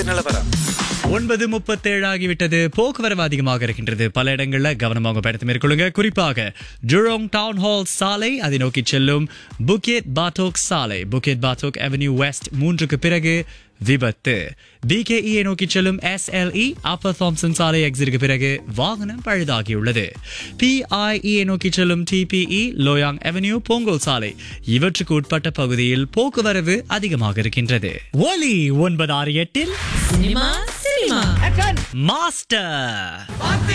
நிலவரம் ஒன்பது முப்பத்தேழு ஆகிவிட்டது போக்குவரவு அதிகமாக இருக்கின்றது பல இடங்கள்ல கவனமாக பயணத்தை மேற்கொள்ளுங்க குறிப்பாக ஜுரோங் டவுன் ஹால் சாலை அதை நோக்கி செல்லும் புக்கெட் பாட்டோக் சாலை புக்கெட் பாட்டோக் அவென்யூ வெஸ்ட் மூன்றுக்கு பிறகு விபத்து பிகேஇயை நோக்கி செல்லும் எஸ்எல்இ அப்பர் தாம்சன் சாலை எக்ஸிற்கு பிறகு வாகனம் பழுதாகியுள்ளது பிஐஇயை நோக்கி செல்லும் டிபிஇ லோயாங் அவென்யூ பொங்கல் சாலை இவற்றுக்கு உட்பட்ட பகுதியில் போக்குவரவு அதிகமாக இருக்கின்றது ஒலி ஒன்பது ஆறு எட்டில் சினிமா சினிமா மாஸ்டர்